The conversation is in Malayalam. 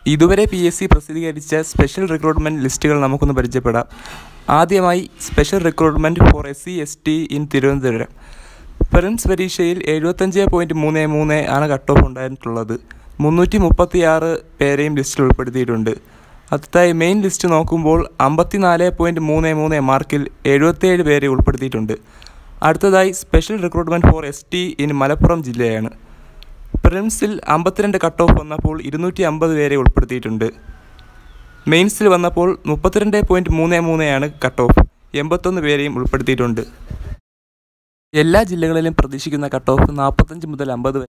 ഇതുവരെ പി എസ് സി പ്രസിദ്ധീകരിച്ച സ്പെഷ്യൽ റിക്രൂട്ട്മെൻറ്റ് ലിസ്റ്റുകൾ നമുക്കൊന്ന് പരിചയപ്പെടാം ആദ്യമായി special recruitment for S C S T in Thiruvananthapuram prelims പരീക്ഷയിൽ എഴുപത്തഞ്ച് പോയിൻറ്റ് മൂന്ന് മൂന്ന് ആണ് കട്ട് ഓഫ് ഉണ്ടായിട്ടുള്ളത് മുന്നൂറ്റി മുപ്പത്തി ആറ് പേരെയും ലിസ്റ്റിൽ ഉൾപ്പെടുത്തിയിട്ടുണ്ട് അടുത്തതായി മെയിൻ ലിസ്റ്റ് നോക്കുമ്പോൾ അമ്പത്തിനാല് പോയിൻറ്റ് മൂന്ന് മൂന്ന് മാർക്കിൽ എഴുപത്തേഴ് പേരെ ഉൾപ്പെടുത്തിയിട്ടുണ്ട് അടുത്തതായി special recruitment for S T in Malappuram ജില്ലയാണ് പ്രിലിംസിൽ അമ്പത്തിരണ്ട് കട്ട് ഓഫ് വന്നപ്പോൾ ഇരുന്നൂറ്റി അമ്പത് പേരെ ഉൾപ്പെടുത്തിയിട്ടുണ്ട് മെയിൻസിൽ വന്നപ്പോൾ മുപ്പത്തിരണ്ട് പോയിൻറ്റ് മൂന്ന് മൂന്നയാണ് കട്ട് ഓഫ് എൺപത്തൊന്ന് പേരെയും ഉൾപ്പെടുത്തിയിട്ടുണ്ട് എല്ലാ ജില്ലകളിലും പ്രതീക്ഷിക്കുന്ന കട്ട് ഓഫ് നാൽപ്പത്തഞ്ച് മുതൽ അമ്പത്